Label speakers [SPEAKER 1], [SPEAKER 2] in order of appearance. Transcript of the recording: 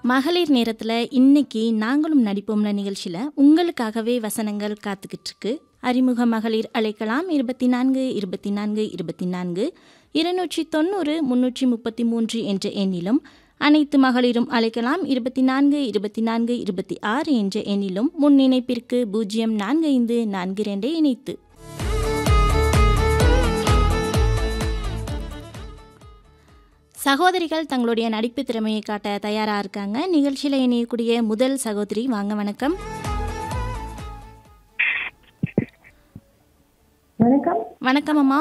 [SPEAKER 1] மகளிர் நேரத்தில் இன்னைக்கு நாங்களும் நடிப்போம்ல நிகழ்ச்சியில் உங்களுக்காகவே வசனங்கள் காத்துக்கிட்டு இருக்கு அறிமுக மகளிர் அழைக்கலாம் இருபத்தி நான்கு இருபத்தி நான்கு இருபத்தி நான்கு இருநூற்றி தொண்ணூறு முன்னூற்றி முப்பத்தி மூன்று என்ற எண்ணிலும் அனைத்து மகளிரும் அழைக்கலாம் இருபத்தி நான்கு இருபத்தி நான்கு இருபத்தி ஆறு என்ற எண்ணிலும் முன் இணைப்பிற்கு பூஜ்ஜியம் நான்கு ஐந்து நான்கு ரெண்டை இணைத்து சகோதரிகள் தங்களுடைய நடிப்பு திறமையை காட்ட தயாராக இருக்காங்க நிகழ்ச்சியில் இணையக்கூடிய முதல் சகோதரி வாங்க வணக்கம்
[SPEAKER 2] வணக்கம்
[SPEAKER 1] வணக்கம் அம்மா